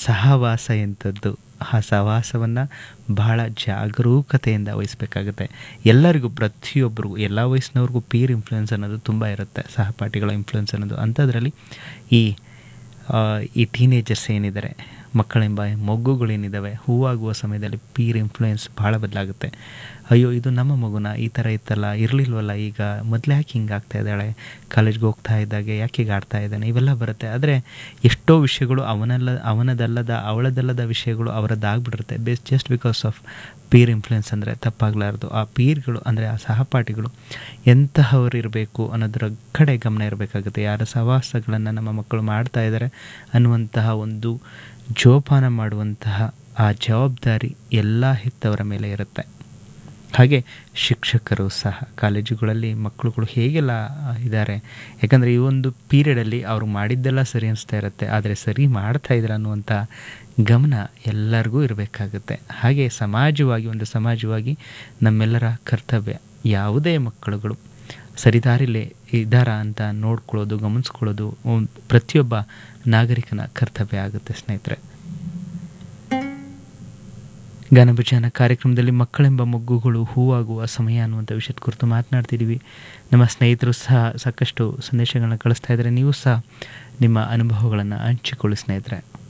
ಸಹವಾಸ ಎಂಥದ್ದು ಆ ಸಹವಾಸವನ್ನು ಬಹಳ ಜಾಗರೂಕತೆಯಿಂದ ವಹಿಸಬೇಕಾಗುತ್ತೆ ಎಲ್ಲರಿಗೂ ಪ್ರತಿಯೊಬ್ಬರಿಗೂ ಎಲ್ಲ ವಯಸ್ಸಿನವ್ರಿಗೂ ಪೀರ್ ಇನ್ಫ್ಲುಯೆನ್ಸ್ ಅನ್ನೋದು ತುಂಬ ಇರುತ್ತೆ ಸಹಪಾಠಿಗಳ ಇನ್ಫ್ಲುಯೆನ್ಸ್ ಅನ್ನೋದು ಅಂಥದ್ರಲ್ಲಿ ಈ ಆ, ಈ ಟೀನೇಜರ್ಸ್ ಏನಿದ್ದಾರೆ ಮಕ್ಕಳೆಂಬ ಮೊಗ್ಗುಗಳೇನಿದ್ದಾವೆ ಹೂವಾಗುವ ಸಮಯದಲ್ಲಿ ಪೀರ್ ಇನ್ಫ್ಲುಯೆನ್ಸ್ ಭಾಳ ಬದಲಾಗುತ್ತೆ ಅಯ್ಯೋ ಇದು ನಮ್ಮ ಮಗುನ ಈ ಥರ ಇತ್ತಲ್ಲ ಇರಲಿಲ್ವಲ್ಲ ಈಗ ಮೊದಲು ಯಾಕೆ ಹಿಂಗೆ ಆಗ್ತಾ ಇದ್ದಾಳೆ ಕಾಲೇಜ್ಗೆ ಹೋಗ್ತಾ ಇದ್ದಾಗೆ ಯಾಕೆ ಹೀಗೆ ಆಡ್ತಾ ಇದ್ದಾನೆ ಇವೆಲ್ಲ ಬರುತ್ತೆ ಆದರೆ ಎಷ್ಟೋ ವಿಷಯಗಳು ಅವನಲ್ಲ ಅವನದಲ್ಲದ ಅವಳದಲ್ಲದ ವಿಷಯಗಳು ಅವರದ್ದಾಗ್ಬಿಟ್ಟಿರುತ್ತೆ base just because of peer influence ಅಂದರೆ ತಪ್ಪಾಗಲಾರ್ದು ಆ ಪೀರ್ಗಳು ಅಂದರೆ ಆ ಸಹಪಾಠಿಗಳು ಎಂತಹವರು ಇರಬೇಕು ಅನ್ನೋದರ ಕಡೆ ಗಮನ ಇರಬೇಕಾಗುತ್ತೆ ಯಾರ ಸಹವಾಸಗಳನ್ನು ನಮ್ಮ ಮಕ್ಕಳು ಮಾಡ್ತಾ ಇದ್ದಾರೆ ಅನ್ನುವಂತಹ ಒಂದು ಜೋಪಾನ ಮಾಡುವಂತಹ ಆ ಜವಾಬ್ದಾರಿ ಎಲ್ಲ ಹೆತ್ತವರ ಮೇಲೆ ಇರುತ್ತೆ ಹಾಗೆ ಶಿಕ್ಷಕರು ಸಹ ಕಾಲೇಜುಗಳಲ್ಲಿ ಮಕ್ಕಳುಗಳು ಹೇಗೆಲ್ಲ ಇದ್ದಾರೆ ಯಾಕಂದರೆ ಈ ಒಂದು ಪೀರಿಯಡಲ್ಲಿ ಅವರು ಮಾಡಿದ್ದೆಲ್ಲ ಸರಿ ಅನಿಸ್ತಾ ಇರುತ್ತೆ ಆದರೆ ಸರಿ ಮಾಡ್ತಾ ಇದ್ದಾರೆ ಅನ್ನುವಂಥ ಗಮನ ಎಲ್ಲರಿಗೂ ಇರಬೇಕಾಗುತ್ತೆ ಹಾಗೆ ಸಮಾಜವಾಗಿ ಒಂದು ಸಮಾಜವಾಗಿ ನಮ್ಮೆಲ್ಲರ ಕರ್ತವ್ಯ ಯಾವುದೇ ಮಕ್ಕಳುಗಳು ಸರಿದಾರಿಲೇ ಇದ್ದಾರಾ ಅಂತ ನೋಡ್ಕೊಳ್ಳೋದು ಗಮನಿಸ್ಕೊಳ್ಳೋದು ಒಂದ್- ಪ್ರತಿಯೊಬ್ಬ ನಾಗರಿಕನ ಕರ್ತವ್ಯ ಆಗುತ್ತೆ ಸ್ನೇಹಿತರೆ ಗಾನಭಜನ ಕಾರ್ಯಕ್ರಮದಲ್ಲಿ ಮಕ್ಕಳೆಂಬ ಮೊಗ್ಗುಗಳು ಹೂವಾಗುವ ಸಮಯ ಅನ್ನುವಂಥ ವಿಷಯದ ಕುರಿತು ಮಾತನಾಡ್ತಿದ್ದೀವಿ ನಮ್ಮ ಸ್ನೇಹಿತರು ಸಹ ಸಾಕಷ್ಟು ಸಂದೇಶಗಳನ್ನ ಕಳಿಸ್ತಾ ಇದ್ದಾರೆ ನೀವು ಸಹ ನಿಮ್ಮ ಅನುಭವಗಳನ್ನು ಹಂಚಿಕೊಳ್ಳಿ ಸ್ನೇಹಿತರೆ